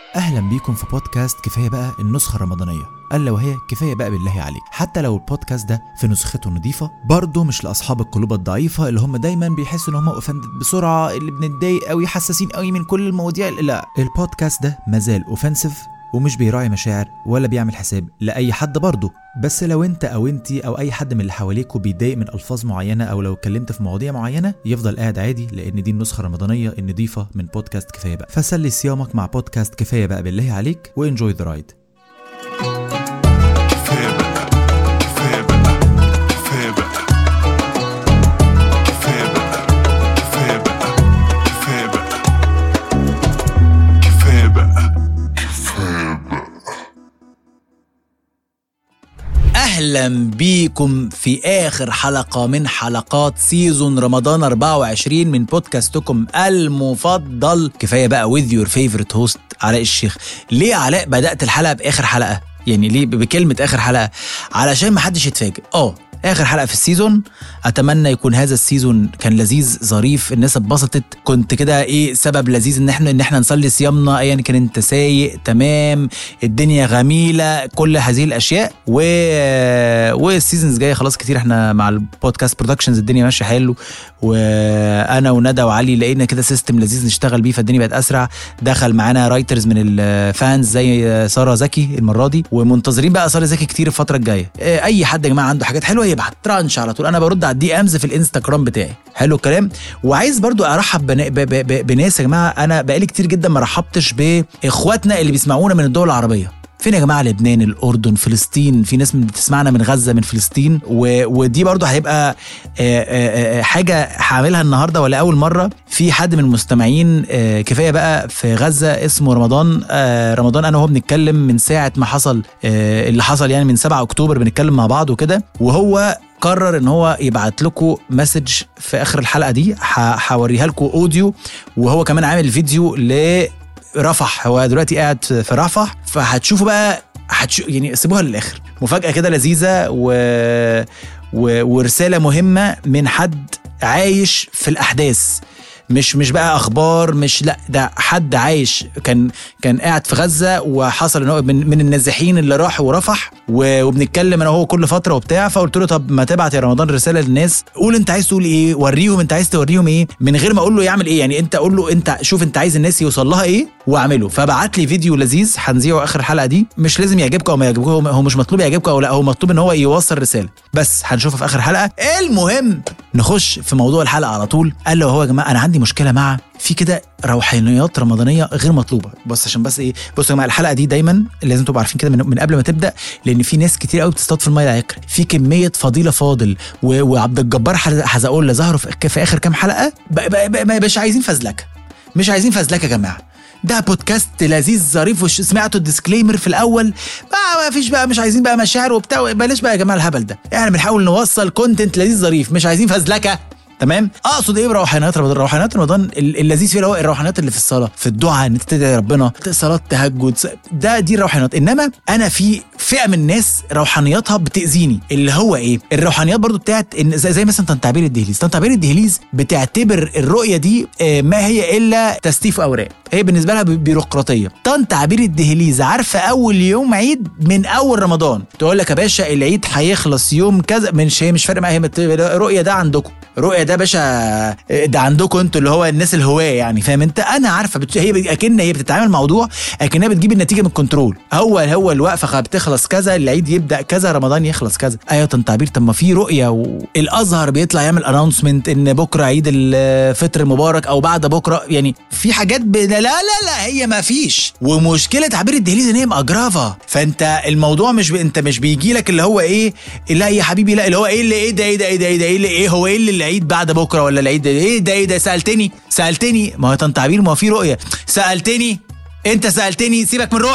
اهلا بيكم في بودكاست كفايه بقى النسخه الرمضانيه الا وهي كفايه بقى بالله عليك حتى لو البودكاست ده في نسخته نظيفه برضه مش لاصحاب القلوب الضعيفه اللي هم دايما بيحسوا ان هم اوفندد بسرعه اللي بنتضايق قوي حساسين قوي من كل المواضيع لا البودكاست ده مازال اوفنسيف ومش بيراعي مشاعر ولا بيعمل حساب لاي حد برضه بس لو انت او انتي او اي حد من اللي حواليكوا بيتضايق من الفاظ معينه او لو اتكلمت في مواضيع معينه يفضل قاعد عادي لان دي النسخه الرمضانيه النظيفه من بودكاست كفايه بقى فسلي صيامك مع بودكاست كفايه بقى بالله عليك وانجوي ذا رايد كفاية بقى كفاية بقى كفاية بقى كفاية بقى كفاية بقى كفاية بقى كفاية بقى اهلا بيكم في اخر حلقه من حلقات سيزون رمضان 24 من بودكاستكم المفضل كفايه بقى with your favorite host علاء الشيخ ليه علاء بدات الحلقه باخر حلقه يعني ليه بكلمه اخر حلقه علشان ما حدش يتفاجئ اه اخر حلقه في السيزون اتمنى يكون هذا السيزون كان لذيذ ظريف الناس اتبسطت كنت كده ايه سبب لذيذ ان احنا ان احنا نصلي صيامنا ايا كان انت سايق تمام الدنيا جميله كل هذه الاشياء و والسيزونز جايه خلاص كتير احنا مع البودكاست برودكشنز الدنيا ماشيه حلو وانا وندى وعلي لقينا كده سيستم لذيذ نشتغل بيه فالدنيا بقت اسرع دخل معانا رايترز من الفانز زي ساره زكي المره دي ومنتظرين بقى ساره زكي كتير الفتره الجايه اه، اي حد يا جماعه عنده حاجات حلوه يبعت ترانش على طول انا برد على الدي امز في الانستجرام بتاعي حلو الكلام وعايز برضو ارحب بنا- ب- ب- ب- بناس يا جماعه انا بقالي كتير جدا ما رحبتش باخواتنا اللي بيسمعونا من الدول العربيه فين يا جماعه لبنان الاردن فلسطين في ناس من بتسمعنا من غزه من فلسطين و... ودي برضو هيبقى آه، آه، آه، حاجه هعملها النهارده ولا اول مره في حد من المستمعين آه، كفايه بقى في غزه اسمه رمضان آه، رمضان انا وهو بنتكلم من ساعه ما حصل آه، اللي حصل يعني من 7 اكتوبر بنتكلم مع بعض وكده وهو قرر ان هو يبعت لكم مسج في اخر الحلقه دي ح- هوريها لكم اوديو وهو كمان عامل فيديو ل رفح هو دلوقتي قاعد في رفح فهتشوفوا بقى هتشو يعني سيبوها للاخر مفاجاه كده لذيذه و... و... ورساله مهمه من حد عايش في الاحداث مش مش بقى اخبار مش لا ده حد عايش كان كان قاعد في غزه وحصل ان هو من, من النازحين اللي راحوا ورفح و- وبنتكلم انا وهو كل فتره وبتاع فقلت له طب ما تبعت يا رمضان رساله للناس قول انت عايز تقول ايه وريهم انت عايز توريهم ايه من غير ما اقول له يعمل ايه يعني انت قول له انت شوف انت عايز الناس يوصل لها ايه واعمله فبعت لي فيديو لذيذ هنذيعه اخر الحلقه دي مش لازم يعجبكم او ما يعجبكم هو- هو مش مطلوب يعجبكم او لا هو مطلوب ان هو يوصل رساله بس هنشوفها في اخر الحلقه المهم نخش في موضوع الحلقه على طول قال له هو يا جماعه انا عندي مشكله مع في كده روحانيات رمضانيه غير مطلوبه بص عشان بس ايه بصوا يا جماعه الحلقه دي دايما لازم تبقوا عارفين كده من, من قبل ما تبدا لان في ناس كتير قوي بتصطاد في الميه العكر في كميه فضيله فاضل و- وعبد الجبار حز- حزقولة ظهروا في, في اخر كام حلقه ب- ب- ب- ب- مش عايزين فزلكه مش عايزين فزلكه يا جماعه ده بودكاست لذيذ ظريف وش سمعتوا الديسكليمر في الاول بقى ما فيش بقى مش عايزين بقى مشاعر وبتاع بلاش بقى يا جماعه الهبل ده احنا بنحاول نوصل كونتنت لذيذ ظريف مش عايزين فزلكه تمام اقصد ايه بروحانيات رمضان روحانيات رمضان ال- اللذيذ فيه اللي هو الروحانيات اللي في الصلاه في الدعاء ان انت تدعي ربنا صلاه تهجد س- ده دي الروحانيات انما انا في فئه من الناس روحانياتها بتاذيني اللي هو ايه الروحانيات برضو بتاعت ان زي, زي مثلا طن تعبير الدهليز طن تعبير الدهليز بتعتبر الرؤيه دي آه، ما هي الا تستيف اوراق هي بالنسبه لها بي- بيروقراطيه طن تعبير الدهليز عارفه اول يوم عيد من اول رمضان تقول لك يا باشا العيد هيخلص يوم كذا مش هي مش فارق معايا هي مت- الرؤيه ده عندكم رؤيه ده باشا ده عندكم انتوا اللي هو الناس الهواه يعني فاهم انت انا عارفه بت... هي بت- اكن هي بتتعامل موضوع اكنها بتجيب النتيجه من الكنترول هو هو الوقفه خ- بتخلص كذا العيد يبدا كذا رمضان يخلص كذا ايوه طن تعبير طب ما في رؤيه والازهر بيطلع يعمل اناونسمنت ان بكره عيد الفطر المبارك او بعد بكره يعني في حاجات ب... لا لا لا هي ما فيش ومشكله تعبير الدهليز ان هي مأجرافه فانت الموضوع مش ب... انت مش بيجي لك اللي هو ايه لا يا حبيبي لا اللي هو ايه اللي ايه ده ايه ده ايه ده ايه ده ايه اللي ايه هو ايه اللي العيد بعد بكره ولا العيد ده ايه ده ايه ده سالتني سالتني ما هو طن تعبير ما هو في رؤيه سالتني انت سالتني سيبك من رؤيه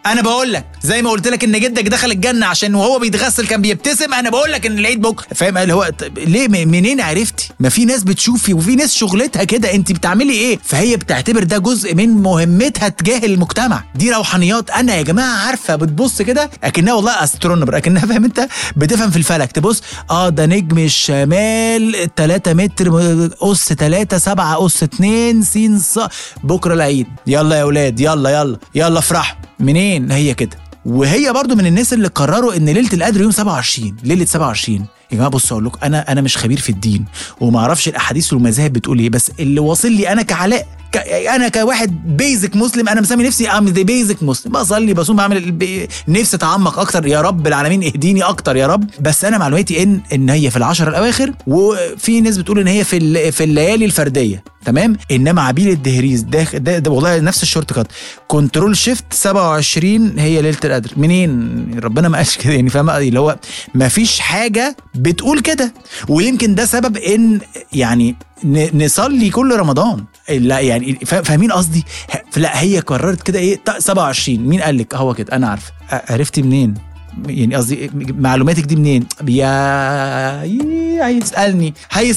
انا بقول لك زي ما قلت لك ان جدك دخل الجنه عشان وهو بيتغسل كان بيبتسم انا بقول لك ان العيد بكره فاهم اللي هو طب ليه م- منين عرفتي ما في ناس بتشوفي وفي ناس شغلتها كده انت بتعملي ايه فهي بتعتبر ده جزء من مهمتها تجاه المجتمع دي روحانيات انا يا جماعه عارفه بتبص كده اكنها والله استرونومر اكنها فاهم انت بتفهم في الفلك تبص اه ده نجم الشمال 3 متر اس 3 7 اس 2 س ص بكره العيد يلا يا اولاد يلا يلا يلا افرحوا منين هي كده وهي برضو من الناس اللي قرروا ان ليله القدر يوم 27 ليله 27 يا جماعه بصوا اقول لكم انا انا مش خبير في الدين وما اعرفش الاحاديث والمذاهب بتقول ايه بس اللي واصل لي انا كعلاء ك... انا كواحد بيزك مسلم انا مسمي نفسي ام ذا بيزك مسلم بصلي بصوم بعمل الب... نفسي اتعمق اكتر يا رب العالمين اهديني اكتر يا رب بس انا معلوماتي ان ان هي في العشر الاواخر وفي ناس بتقول ان هي في ال... في الليالي الفرديه تمام انما عبير الدهريز ده, ده, ده والله نفس الشورت كات كنترول شيفت 27 هي ليله القدر منين ربنا ما قالش كده يعني فاهم اللي هو ما فيش حاجه بتقول كده ويمكن ده سبب ان يعني ن- نصلي كل رمضان لا يعني فا- فاهمين قصدي ه- لا هي قررت كده ايه ط- 27 مين قال لك هو كده انا عارفه ع- عرفتي منين يعني قصدي معلوماتك دي منين يا يي- هيسالني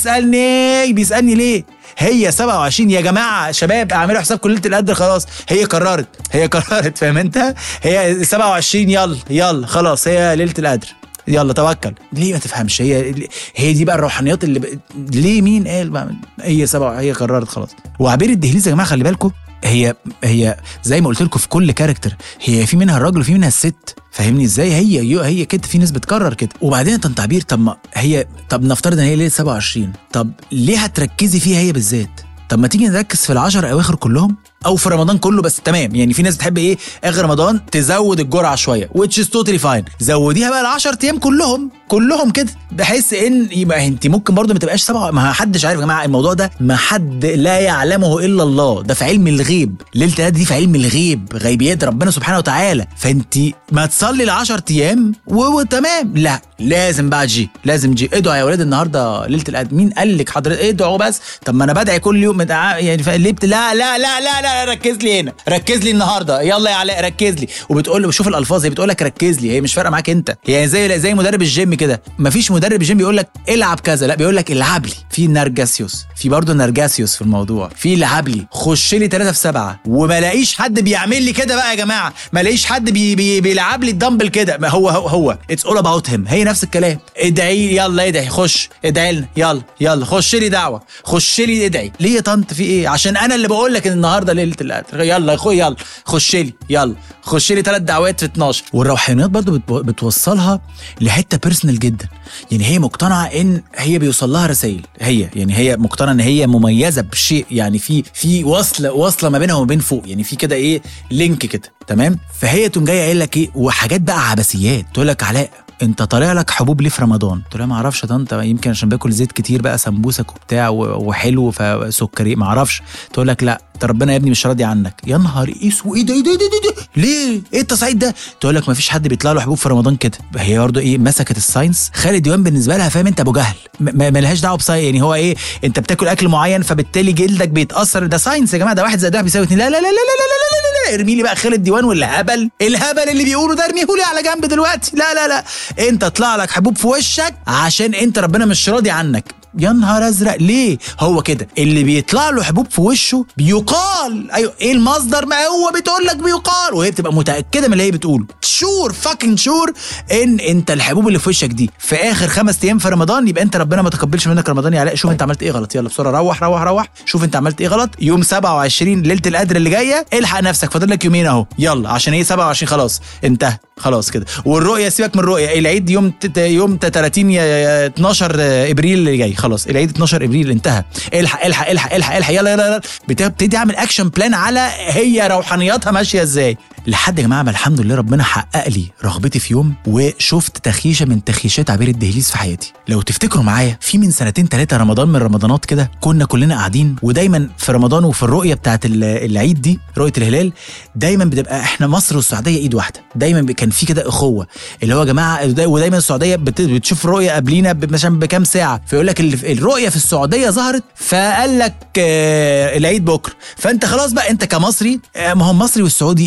هيسالني بيسالني ليه هي 27 يا جماعه شباب اعملوا حسابكم ليله القدر خلاص هي قررت هي قررت فاهم انت هي 27 يلا يلا خلاص هي ليله القدر يلا توكل ليه ما تفهمش هي هي دي بقى الروحانيات اللي ب... ليه مين قال بقى هي سبعة هي قررت خلاص وعبير الدهليز يا جماعه خلي بالكم هي هي زي ما قلت لكم في كل كاركتر هي في منها الراجل وفي منها الست فاهمني ازاي هي يو- هي كده في ناس بتكرر كده وبعدين انت تعبير طب ما هي طب نفترض ان هي ليله 27 طب ليه هتركزي فيها هي بالذات طب ما تيجي نركز في العشر اواخر كلهم او في رمضان كله بس تمام يعني في ناس بتحب ايه اخر رمضان تزود الجرعه شويه which is totally fine زوديها بقى ال 10 ايام كلهم كلهم كده بحيث ان يبقى انت ممكن برضو ما تبقاش سبعه ما حدش عارف يا جماعه الموضوع ده ما حد لا يعلمه الا الله ده في علم الغيب ليله القدر دي في علم الغيب غيبيات ربنا سبحانه وتعالى فانت ما تصلي ال 10 ايام و- وتمام لا لازم بقى جي لازم جي ادعوا يا ولاد النهارده ليله القدر مين قال لك حضرتك ادعوا بس طب ما انا بدعي كل يوم متع- يعني ف- ليه بت- لا لا لا لا لا ركز لي هنا ركز لي النهارده يلا يا علاء ركز لي وبتقول له شوف الالفاظ هي بتقول لك ركز لي هي مش فارقه معاك انت هي زي زي مدرب الجيم كده مفيش مدرب الجيم بيقول لك العب كذا لا بيقول لك العب لي في نرجاسيوس في برضه نرجاسيوس في الموضوع في العب لي خش لي 3 في 7 وما لاقيش حد بيعمل لي كده بقى يا جماعه ما لاقيش حد بي بي بيلعب لي الدمبل كده ما هو هو هو اتس اول اباوت هيم هي نفس الكلام ادعي يلا ادعي خش ادعي لنا يلا يلا خش لي دعوه خش لي ادعي ليه يا طنط في ايه عشان انا اللي بقول لك ان النهارده ليله القدر يلا يا اخويا يلا خش لي يلا خش لي ثلاث دعوات في 12 والروحانيات برضو بتو- بتوصلها لحته بيرسونال جدا يعني هي مقتنعه ان هي بيوصل لها رسائل هي يعني هي مقتنعه ان هي مميزه بشيء يعني في في وصله وصله ما بينها وما بين فوق يعني في كده ايه لينك كده تمام فهي تقوم جايه قايل لك ايه وحاجات بقى عبثيات تقول لك علاء انت طالع لك حبوب ليه في رمضان؟ قلت لها ما اعرفش يا طنط يمكن عشان باكل زيت كتير بقى سمبوسك وبتاع و- وحلو فسكري ما اعرفش تقول لك لا ده ربنا يا ابني مش راضي عنك يا نهار اسود ايه ده ايه ده ايه ده, إيه ده؟ ليه؟ ايه التصعيد ده؟ تقول لك ما فيش حد بيطلع له حبوب في رمضان كده هي برضه ايه مسكت الساينس خالد ديوان بالنسبه لها فاهم انت ابو جهل م- ما ما لهاش دعوه بساينس يعني هو ايه انت بتاكل اكل معين فبالتالي جلدك بيتاثر ده ساينس يا جماعه ده واحد زائد واحد بيساوي اتنين لا لا لا لا لا لا لا لا لا ارمي لي بقى خالد ديوان والهبل الهبل اللي بيقولوا ده ارميه لي على جنب دلوقتي لا لا لا انت طلع لك حبوب في وشك عشان انت ربنا مش راضي عنك يا نهار ازرق ليه هو كده اللي بيطلع له حبوب في وشه بيقال ايوه ايه المصدر ما هو بتقول لك بيقال وهي بتبقى متاكده من اللي هي بتقوله شور فاكينج شور ان انت الحبوب اللي في وشك دي في اخر خمس ايام في رمضان يبقى انت ربنا ما تقبلش منك رمضان يا علاء شوف انت عملت ايه غلط يلا بسرعه روح روح روح شوف انت عملت ايه غلط يوم 27 ليله القدر اللي جايه الحق نفسك فاضل لك يومين اهو يلا عشان ايه 27 خلاص انتهى خلاص كده والرؤيه سيبك من الرؤيه العيد يوم تت- يوم 30 يا- يا 12 ابريل اللي جاي خلاص العيد 12 ابريل انتهى الحق الحق الحق الحق الحق يلا يلا يلا بتبتدي اعمل اكشن بلان على هي روحانياتها ماشيه ازاي لحد يا جماعه ما الحمد لله ربنا حقق لي رغبتي في يوم وشفت تخيشه من تخيشات عبير الدهليز في حياتي لو تفتكروا معايا في من سنتين ثلاثه رمضان من رمضانات كده كنا كلنا قاعدين ودايما في رمضان وفي الرؤيه بتاعت ال- العيد دي رؤيه الهلال دايما بتبقى احنا مصر والسعوديه ايد واحده دايما ب- كان في كده اخوه اللي هو يا جماعه دا- ودايما السعوديه بت- بتشوف الرؤيه قبلينا ب- مثلا بكام ساعه فيقول لك ال- الرؤيه في السعوديه ظهرت فقال لك آه، العيد بكره فانت خلاص بقى انت كمصري آه، ما هو المصري والسعودي ايه غير ان احنا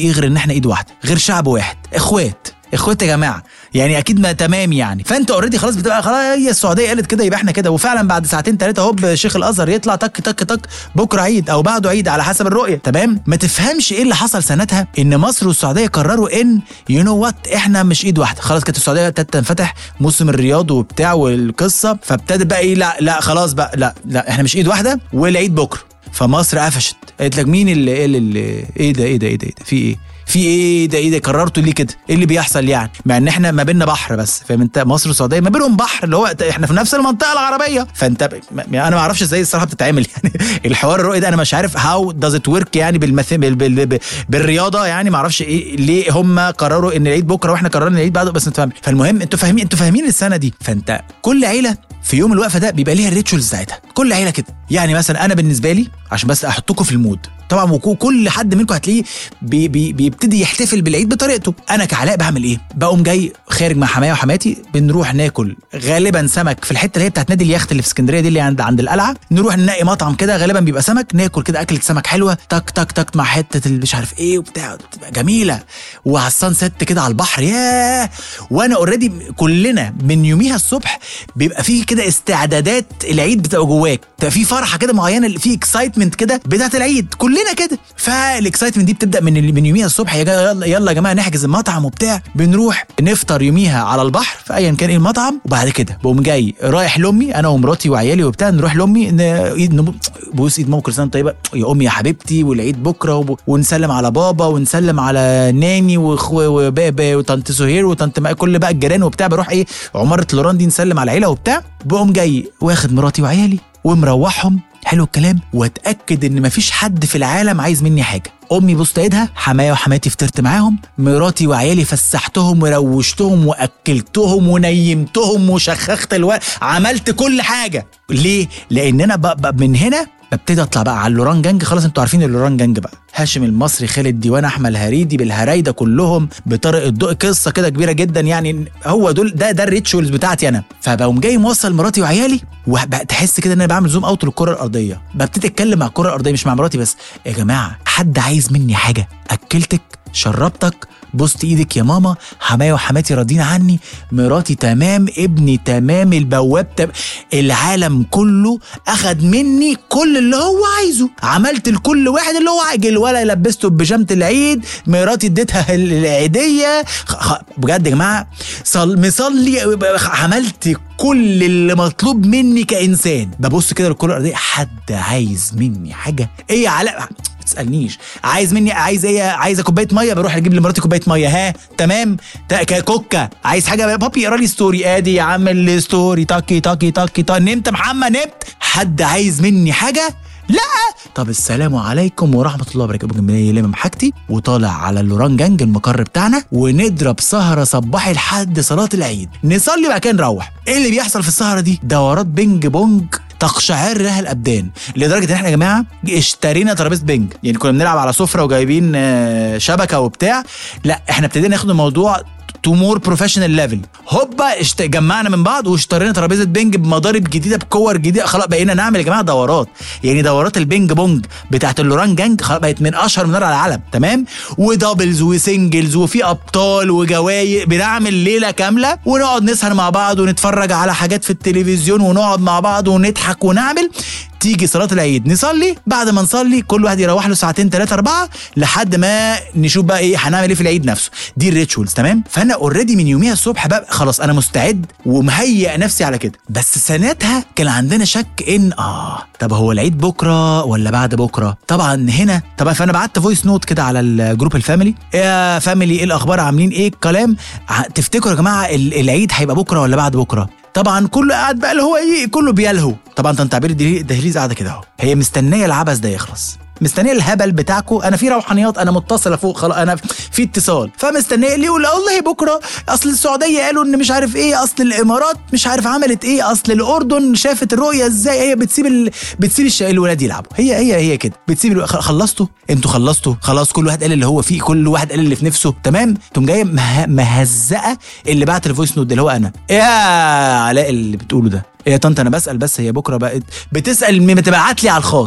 احنا ايد واحده غير شعب واحد اخوات اخوات يا جماعه يعني اكيد ما تمام يعني فانت اوريدي خلاص بتبقى خلاص هي السعوديه قالت كده يبقى احنا كده وفعلا بعد ساعتين ثلاثه هوب شيخ الازهر يطلع تك تك تك بكره عيد او بعده عيد على حسب الرؤيه تمام ما تفهمش ايه اللي حصل سنتها ان مصر والسعوديه قرروا ان يو نو وات احنا مش ايد واحده خلاص كانت السعوديه ابتدت تنفتح موسم الرياض وبتاع والقصه فابتدت بقى ايه لا لا خلاص بقى لا لا احنا مش ايد واحده والعيد بكره فمصر قفشت قالت لك مين اللي اللي, اللي ايه ده ايه ده ايه ده, إيه ده؟ في ايه في ايه ده ايه ده قررتوا ليه كده ايه اللي بيحصل يعني مع ان احنا ما بيننا بحر بس فاهم انت مصر والسعوديه ما بينهم بحر اللي هو احنا في نفس المنطقه العربيه فانت ب... ما- انا ما اعرفش ازاي الصراحه بتتعمل يعني الحوار الرؤي ده انا مش عارف هاو داز ات ورك يعني بالمث... بال... بال... بال... بالرياضه يعني ما اعرفش ايه ليه هم قرروا ان العيد بكره واحنا قررنا العيد بعده بس انت فاهم فالمهم انتوا فاهمين انتوا فاهمين السنه دي فانت كل عيله في يوم الوقفه ده بيبقى ليها الريتشولز بتاعتها كل عيله كده يعني مثلا انا بالنسبه لي عشان بس احطكم في المود طبعا وكو- كل حد منكم هتلاقيه بي بي بيبتدي يحتفل بالعيد بطريقته انا كعلاء بعمل ايه بقوم جاي خارج مع حماية وحماتي بنروح ناكل غالبا سمك في الحته اللي هي بتاعت نادي اليخت اللي في اسكندريه دي اللي عند عند القلعه نروح نلاقي مطعم كده غالبا بيبقى سمك ناكل كده اكله سمك حلوه تك تك تك مع حته اللي مش عارف ايه وبتاع بتبقى جميله وعلى السان ست كده على البحر ياه وانا اوريدي كلنا من يوميها الصبح بيبقى فيه كده استعدادات العيد بتبقى جواك بتبقى في فرحه كده معينه في اكسايتمنت كده بتاعت العيد كلنا كده فالاكسايتمنت دي بتبدا من من يوميها الصبح يا جا- يلا يلا يا جماعه نحجز المطعم وبتاع بنروح نفطر يوميها على البحر في ايا كان ايه المطعم وبعد كده بقوم جاي رايح لامي انا ومراتي وعيالي وبتاع نروح لامي ن- ايد نب- بوس ايد ماما كل سنه وأنت طيبه يا امي يا حبيبتي والعيد بكره وب... ونسلم على بابا ونسلم على ناني واخوه وبابا وطنط سهير وطنط ما كل بقى الجيران وبتاع بروح ايه عماره لوران دي نسلم على العيله وبتاع بقوم جاي واخد مراتي وعيالي ومروحهم حلو الكلام واتاكد ان مفيش حد في العالم عايز مني حاجه امي بوست ايدها حماية وحماتي فطرت معاهم مراتي وعيالي فسحتهم وروشتهم واكلتهم ونيمتهم وشخخت الورق عملت كل حاجه ليه لان انا ب... ب... من هنا ببتدي اطلع بقى على اللوران جانج خلاص انتوا عارفين اللوران جانج بقى هاشم المصري خالد ديوان احمد الهريدي بالهرايده كلهم بطارق الضوء قصه كده كبيره جدا يعني هو دول ده ده الريتشولز بتاعتي انا فبقوم جاي موصل مراتي وعيالي وبقى تحس كده ان انا بعمل زوم اوت للكره الارضيه ببتدي اتكلم مع الكره الارضيه مش مع مراتي بس يا جماعه حد عايز مني حاجه اكلتك شربتك بوست ايدك يا ماما حماية وحماتي راضيين عني مراتي تمام ابني تمام البواب تمام العالم كله اخد مني كل اللي هو عايزه عملت لكل واحد اللي هو عايز الولا لبسته ببيجامه العيد مراتي اديتها ال- العيديه خ- خ- بجد يا جماعه صل مصلي عملت كل اللي مطلوب مني كانسان ببص كده للكره الارضيه حد عايز مني حاجه ايه يا علاء ما تسالنيش عايز مني عايز ايه عايزه كوبايه ميه بروح اجيب لمراتي كوبايه ميه ها تمام تا- ك- كوكا عايز حاجه بابي اقرا لي ستوري ادي يا عم الستوري تاكي تاكي تاكي تا نمت يا محمد نمت حد عايز مني حاجه لا طب السلام عليكم ورحمه الله وبركاته جنبي لمم حاجتي وطالع على اللوران جانج المقر بتاعنا ونضرب سهره صباحي لحد صلاه العيد نصلي بعد كده نروح ايه اللي بيحصل في السهره دي دورات بينج بونج تقشعر لها الابدان لدرجه ان احنا يا جماعه اشترينا ترابيزه بينج يعني كنا بنلعب على سفره وجايبين آه، شبكه وبتاع لا احنا ابتدينا ناخد الموضوع تو مور بروفيشنال ليفل هوبا اشت... جمعنا من بعض واشترينا ترابيزه بينج بمضارب جديده بكور جديده خلاص بقينا نعمل يا جماعه دورات يعني دورات البينج بونج بتاعت اللوران جانج خلاص بقت من اشهر من نار على العالم تمام ودبلز وسنجلز وفي ابطال وجوايق بنعمل ليله كامله ونقعد نسهر مع بعض ونتفرج على حاجات في التلفزيون ونقعد مع بعض ونضحك ونعمل تيجي صلاة العيد نصلي بعد ما نصلي كل واحد يروح له ساعتين ثلاثة أربعة لحد ما نشوف بقى إيه هنعمل إيه في العيد نفسه دي الريتشولز تمام فأنا أوريدي من يوميها الصبح بقى خلاص أنا مستعد ومهيئ نفسي على كده بس سنتها كان عندنا شك إن آه طب هو العيد بكرة ولا بعد بكرة طبعا هنا طبعا فأنا بعت فويس نوت كده على الجروب الفاميلي يا فاميلي إيه الأخبار عاملين إيه الكلام ع- تفتكروا يا جماعة ال- العيد هيبقى بكرة ولا بعد بكرة طبعا كله قاعد بقى اللي هو ايه كله بيلهو طبعا طن تعبير الدهلي- الدهليز قاعده كده اهو هي مستنيه العبث ده يخلص مستنيه الهبل بتاعكم انا في روحانيات انا متصله فوق خلاص انا في اتصال فمستنيه اللي يقول والله بكره اصل السعوديه قالوا ان مش عارف ايه اصل الامارات مش عارف عملت ايه اصل الاردن شافت الرؤيه ازاي هي بتسيب ال... بتسيب الش... الولاد يلعبوا هي هي هي كده بتسيب الو... خ- خلصتوا انتوا خلصتوا خلاص كل واحد قال اللي هو فيه كل واحد قال اللي في نفسه تمام تقوم جايه مه... مهزقه اللي بعت الفويس نوت ده اللي هو انا ايه يا علاء اللي بتقوله ده إيه يا طنط انا بسال بس هي بكره بقت بتسال ما تبعت لي على الخاص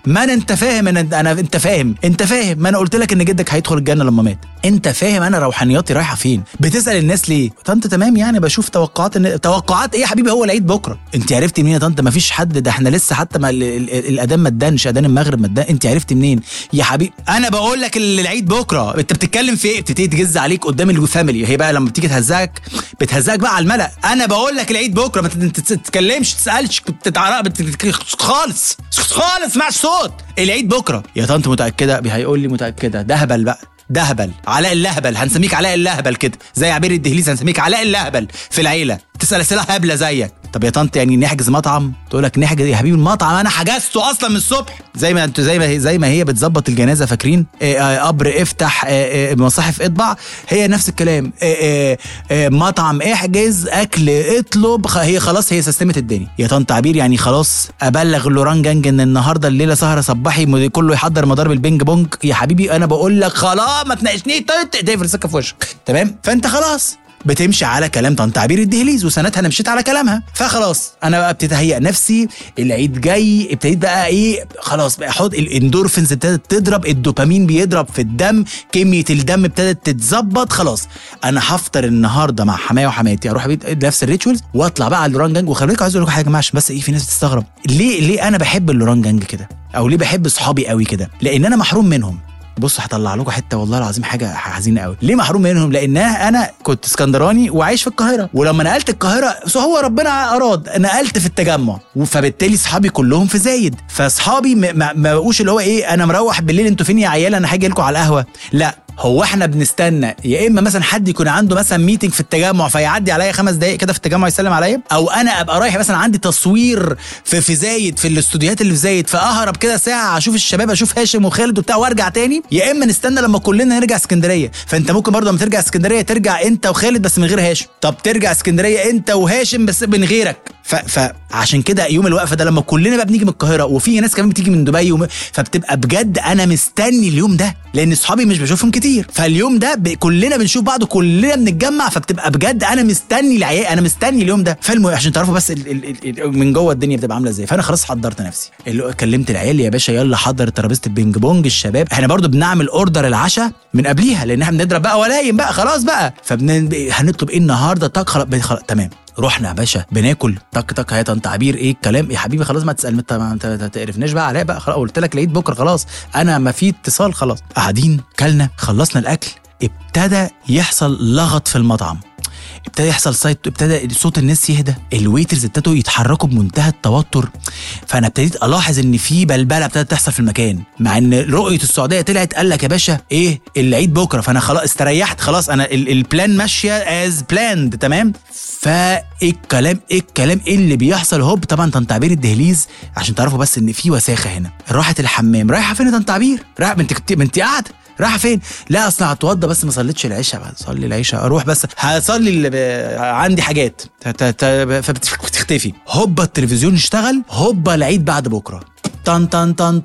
ما انا انت فاهم انا انا انت فاهم انت فاهم ما انا قلت لك ان جدك هيدخل الجنه لما مات انت فاهم انا روحانياتي رايحه فين بتسال الناس ليه طنط تمام يعني بشوف توقعات إن... توقعات ايه يا حبيبي هو العيد بكره انت عرفتي منين يا طنط ما فيش حد ده احنا لسه حتى ما ال... ال... الاذان ما ادانش اذان المغرب ما ادان انت عرفتي منين يا حبيبي انا بقول لك ال- العيد بكره انت بتتكلم في ايه بتبتدي تجز عليك قدام الفاميلي هي بقى لما بتيجي تهزقك بتهزقك بقى على الملأ انا بقول لك العيد بكره ما تت- انت تتكلمش تسالش تتعرق بت- خالص خالص مع صوت العيد بكره يا طنط متاكده هيقول لي متاكده ده هبل بقى ده هبل علاء اللهبل هنسميك علاء اللهبل كده زي عبير الدهليز هنسميك علاء اللهبل في العيله تسال اسئله هبله زيك طب يا طنط يعني نحجز مطعم تقول لك نحجز يا حبيبي المطعم انا حجزته اصلا من الصبح زي ما انتوا زي ما هي زي ما هي بتظبط الجنازه فاكرين آه، آه، قبر افتح آه، آه، مصاحف اطبع هي نفس الكلام آه، آه، آه، مطعم احجز اكل اطلب خ- هي خلاص هي سيستمت الدنيا يا طنط عبير يعني خلاص ابلغ لوران جانج ان النهارده الليله سهره صباحي م- كله يحضر مضارب البينج بونج يا حبيبي انا بقول لك خلاص ما تناقشنيش تقفل السكه في وشك تمام فانت خلاص بتمشي على كلام طنط عبير الدهليز وسنتها انا مشيت على كلامها فخلاص انا بقى ابتديت اهيئ نفسي العيد جاي ابتديت بقى ايه خلاص بقى احط الاندورفينز ابتدت تضرب الدوبامين بيضرب في الدم كميه الدم ابتدت تتظبط خلاص انا هفطر النهارده مع حماية وحماتي اروح بيت نفس الريتشوالز واطلع بقى على اللوران جانج وخلي بالكم عايز اقول لكم حاجه يا جماعه عشان بس ايه في ناس بتستغرب ليه ليه انا بحب اللوران جانج كده او ليه بحب صحابي قوي كده لان انا محروم منهم بص هطلع لكم حته والله العظيم حاجه حزينه قوي ليه محروم منهم لانها انا كنت اسكندراني وعايش في القاهره ولما نقلت القاهره سو هو ربنا اراد نقلت في التجمع فبالتالي اصحابي كلهم في زايد فاصحابي ما ما- ما بقوش اللي هو ايه انا مروح بالليل انتوا فين يا عيال انا هاجي لكم على القهوه لا هو احنا بنستنى يا اما مثلا حد يكون عنده مثلا ميتنج في التجمع فيعدي عليا خمس دقائق كده في التجمع يسلم عليا او انا ابقى رايح مثلا عندي تصوير في في زايد في الاستوديوهات اللي في زايد فاهرب كده ساعه اشوف الشباب اشوف هاشم وخالد وبتاع وارجع تاني يا اما نستنى لما كلنا نرجع اسكندريه فانت ممكن برضه لما ترجع اسكندريه ترجع انت وخالد بس من غير هاشم طب ترجع اسكندريه انت وهاشم بس من غيرك ف... فعشان كده يوم الوقفه ده لما كلنا بقى بنيجي من القاهره وفي ناس كمان بتيجي من دبي وم... فبتبقى بجد انا مستني اليوم ده لان اصحابي مش بشوفهم كتير فاليوم ده ب... كلنا بنشوف بعض كلنا بنتجمع فبتبقى بجد انا مستني العيال انا مستني اليوم ده فالم عشان تعرفوا بس ال... ال... ال... ال... من جوه الدنيا بتبقى عامله ازاي فانا خلاص حضرت نفسي اللي كلمت العيال يا باشا يلا حضر ترابيزه البينج بونج الشباب احنا برضو بنعمل اوردر العشاء من قبليها لان احنا بنضرب بقى ولايم بقى خلاص بقى فبن هنطلب ايه النهارده طق خلاص خلاص تمام رحنا يا باشا بناكل طق طق هي طنط عبير ايه الكلام يا حبيبي خلاص ما تسال انت ما انت ما تقرفناش بقى علاء بقى خلاص قلت لك العيد بكره خلاص انا ما في اتصال خلاص قاعدين كلنا خلصنا الاكل ابتدى يحصل لغط في المطعم ابتدى يحصل سايت ابتدى صوت الناس يهدى الويترز ابتدوا يتحركوا بمنتهى التوتر فانا ابتديت الاحظ ان في بلبله ابتدت تحصل في المكان مع ان رؤيه السعوديه طلعت قال لك يا باشا ايه العيد بكره فانا خلاص استريحت خلاص انا ال- البلان ماشيه از بلاند تمام فايه الكلام ايه الكلام ايه اللي بيحصل هوب طبعا طنط عبير الدهليز عشان تعرفوا بس ان في وساخه هنا راحت الحمام رايحه فين يا طنط عبير رايحه ما انت كنت ما انت قاعده رايحه فين؟ لا اصل هتوضى بس ما صليتش العشاء بعد صلي العشاء اروح بس هصلي اللي ب- عندي حاجات ت- ت- ت- فبتختفي هوبا التلفزيون اشتغل هوبا العيد بعد بكره طن طن طن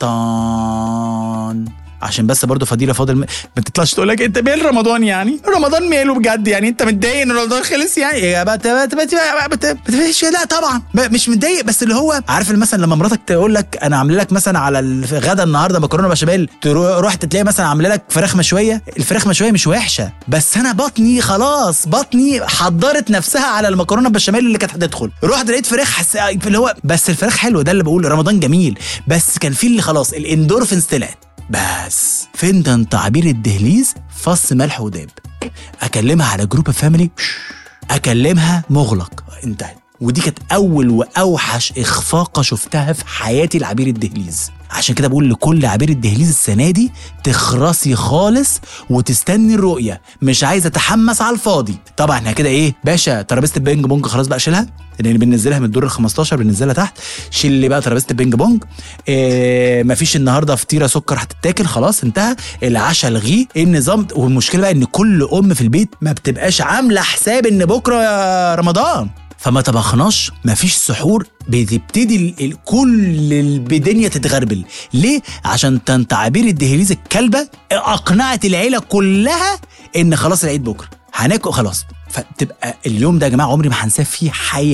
طن عشان بس برضه فضيله فاضل م- ما تطلعش تقول لك انت مال رمضان يعني رمضان ماله بجد يعني انت متضايق ان رمضان خلص يعني يا بت بت بت بت بت لا طبعا ب- مش متضايق بس اللي هو عارف مثلا لما مراتك تقول لك انا عامله لك مثلا على الغدا النهارده مكرونه بشاميل ترو- رحت تلاقي مثلا عامله لك فراخ مشويه الفراخ مشويه مش وحشه بس انا بطني خلاص بطني حضرت نفسها على المكرونه البشاميل اللي كانت هتدخل رحت لقيت فراخ حس... اللي هو بس الفراخ حلوه ده اللي بقول رمضان جميل بس كان في اللي خلاص الاندورفينز طلعت بس فين ده انت عبير الدهليز فص ملح وداب اكلمها على جروب فاميلي اكلمها مغلق انتهت ودي كانت اول واوحش اخفاقه شفتها في حياتي لعبير الدهليز عشان كده بقول لكل عبير الدهليز السنه دي تخرسي خالص وتستني الرؤيه مش عايزه اتحمس على الفاضي طبعا احنا كده ايه باشا ترابيزه البينج بونج خلاص بقى شيلها لان بننزلها من الدور ال 15 بننزلها تحت شيل لي بقى ترابيزه البينج بونج إيه مفيش النهارده فطيره سكر هتتاكل خلاص انتهى العشاء الغيه ايه النظام والمشكله بقى ان كل ام في البيت ما بتبقاش عامله حساب ان بكره يا رمضان فما طبخناش مفيش سحور بتبتدي ال- ال- كل الدنيا تتغربل ليه عشان طنط عبير الدهليز الكلبه اقنعت العيله كلها ان خلاص العيد بكره هناكل خلاص فتبقى اليوم ده يا جماعه عمري ما هنساه في حياتي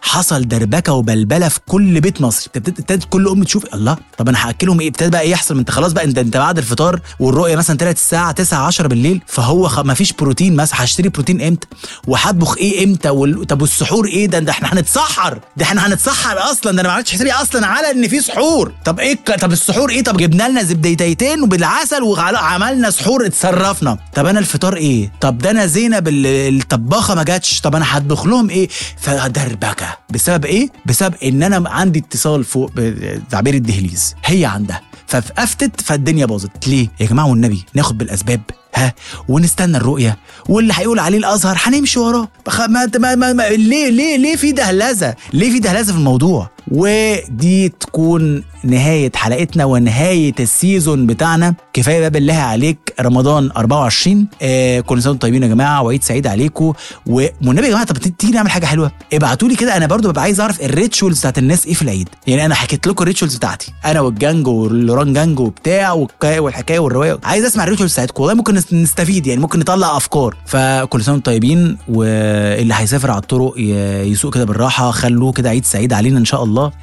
حصل دربكه وبلبله في كل بيت مصري ابتدت ابتدت كل ام تشوف الله طب انا هاكلهم ايه ابتدى بقى ايه يحصل ما انت خلاص بقى انت انت بعد الفطار والرؤيه مثلا طلعت الساعه 9 10 بالليل فهو خ... ما فيش بروتين مثلا هشتري بروتين امتى وهطبخ ايه امتى وال... طب والسحور ايه ده ده احنا هنتسحر ده احنا هنتسحر اصلا ده انا ما عملتش حسابي اصلا على ان في سحور طب ايه الك- طب السحور ايه طب جبنا لنا زبديتين وبالعسل وعملنا سحور اتصرفنا طب انا الفطار ايه طب ده انا زينب ال- الطباخه ما جاتش طب انا هطبخ لهم ايه فدربكه بسبب ايه بسبب ان انا عندي اتصال فوق تعبير الدهليز هي عندها فافتت فالدنيا باظت ليه يا جماعه والنبي ناخد بالاسباب ها ونستنى الرؤيه واللي هيقول عليه الازهر هنمشي وراه بخ- ما ما ما ما ليه ليه ليه في دهلزه ليه في دهلزه في الموضوع ودي تكون نهايه حلقتنا ونهايه السيزون بتاعنا كفايه بقى بالله عليك رمضان 24 آه كل سنه وانتم طيبين يا جماعه وعيد سعيد عليكم والنبي يا جماعه طب تيجي نعمل حاجه حلوه ابعتوا لي كده انا برضو ببقى عايز اعرف الريتشولز بتاعت الناس ايه في العيد يعني انا حكيت لكم الريتشولز بتاعتي انا والجانجو واللوران جانجو وبتاع والحكايه والحكايه والروايه عايز اسمع الريتشولز بتاعتكم والله ممكن نست- نستفيد يعني ممكن نطلع افكار فكل سنه وانتم طيبين واللي هيسافر على الطرق ي- يسوق كده بالراحه خلوه كده عيد سعيد علينا ان شاء الله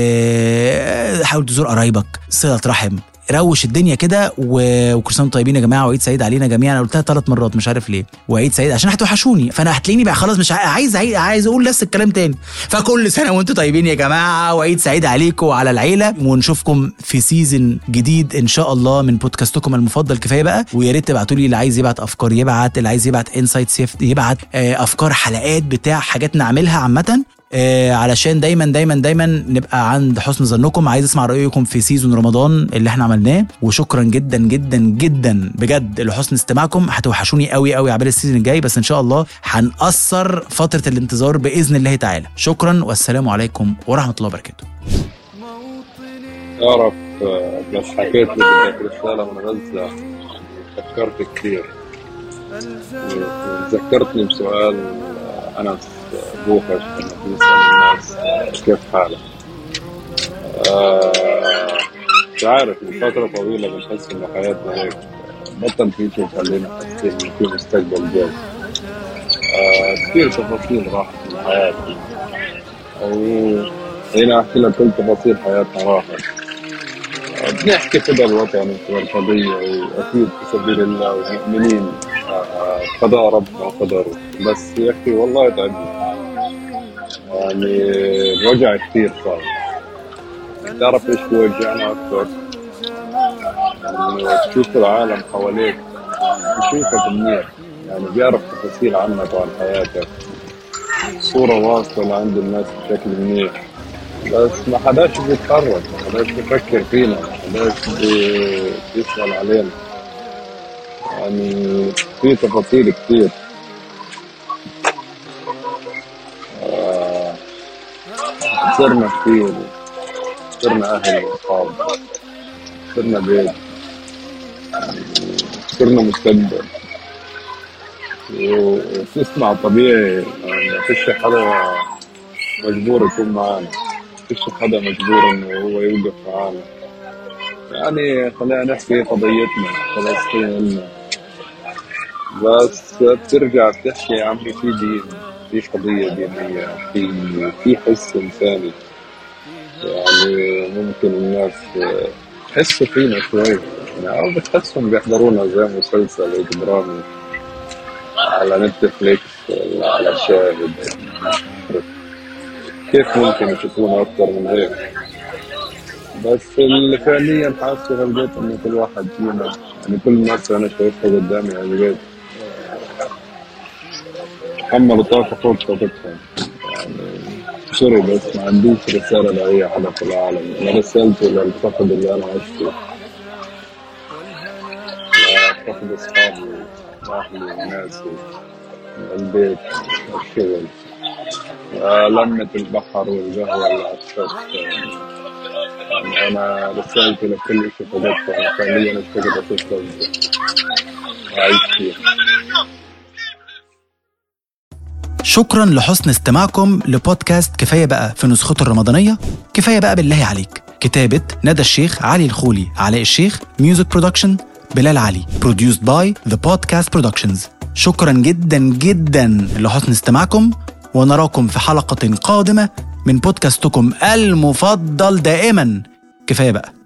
آه، حاول تزور قرايبك صله رحم روش الدنيا كده و- وكل سنه وانتم طيبين يا جماعه وعيد سعيد علينا جميعا انا قلتها ثلاث مرات مش عارف ليه وعيد سعيد عشان هتوحشوني فانا هتلاقيني بقى خلاص مش عاي- عايز عايز, عايز اقول نفس الكلام تاني فكل سنه وانتم طيبين يا جماعه وعيد سعيد عليكم وعلى العيله ونشوفكم في سيزون جديد ان شاء الله من بودكاستكم المفضل كفايه بقى ويا ريت تبعتوا لي اللي عايز يبعت افكار يبعت اللي عايز يبعت انسايتس يبعت آه، افكار حلقات بتاع حاجات نعملها عامه آه، علشان دايما دايما دايما نبقى عند حسن ظنكم عايز اسمع رايكم في سيزون رمضان اللي احنا عملناه وشكرا جدا جدا جدا بجد لحسن استماعكم هتوحشوني قوي قوي عبال السيزون الجاي بس ان شاء الله هنقصر فتره الانتظار باذن الله تعالى شكرا والسلام عليكم ورحمه الله وبركاته تعرف آه، بس حكيت لك هيك رسالة من غزة فكرت كثير ذكرتني بسؤال آه، أنس بوخش لما بيسأل الناس آه، كيف حالك آه، مش عارف من فترة طويلة بنحس إنه حياتنا هيك بطل في شيء يخلينا حاسين إنه في مستقبل جاي آه، كثير تفاصيل راحت من حياتي أو هنا أحكي لك كل تفاصيل حياتنا راحت بنحكي كده الوطن والقضية وأكيد في سبيل الله ومؤمنين آه، قضاء ربنا وقدره بس يا أخي والله تعبنا يعني الوجع كثير صار تعرف ايش بيوجعنا أكثر؟ يعني تشوف العالم حواليك بشوفك منيح يعني بيعرف تفاصيل عنك وعن حياتك صورة واصلة لعند الناس بشكل منيح بس ما حداش بيتحرك ما حداش بيفكر فينا ما حداش بي- بيسأل علينا يعني في تفاصيل كتير آه، صرنا كتير صرنا أهل وأصحاب صرنا بيت صرنا مستقبل وتسمع طبيعي يعني ما فيش حدا مجبور يكون معانا فيش حدا مجبور انه هو يوقف معانا يعني خلينا نحكي قضيتنا فلسطين إلنا بس بترجع بتحكي يا عمي في دين في قضية دينية في في حس إنساني يعني ممكن الناس تحسوا فينا شوي يعني أو بتحسهم بيحضرونا زي مسلسل إجرامي على نتفليكس ولا على شاهد كيف ممكن يشوفونا أكثر من هيك بس اللي فعليا حاسه هالبيت إنه كل واحد فينا يعني كل الناس اللي أنا شايفها قدامي هالبيت حملوا طاقة فوق طاقتهم يعني سوري بس ما عنديش رسالة لأي حدا في العالم أنا رسالتي للفقد اللي أنا عشته لفقد أصحابي وأهلي وناسي البيت والشغل آه، لمة البحر والقهوة اللي على الشط يعني أنا رسالتي لكل شيء فقدته أنا فعليا افتقد أشوف وعيش فيها شكرا لحسن استماعكم لبودكاست كفايه بقى في نسخته الرمضانيه كفايه بقى بالله عليك كتابه ندى الشيخ علي الخولي علاء الشيخ ميوزك برودكشن بلال علي produced باي ذا بودكاست برودكشنز شكرا جدا جدا لحسن استماعكم ونراكم في حلقة قادمة من بودكاستكم المفضل دائما كفاية بقى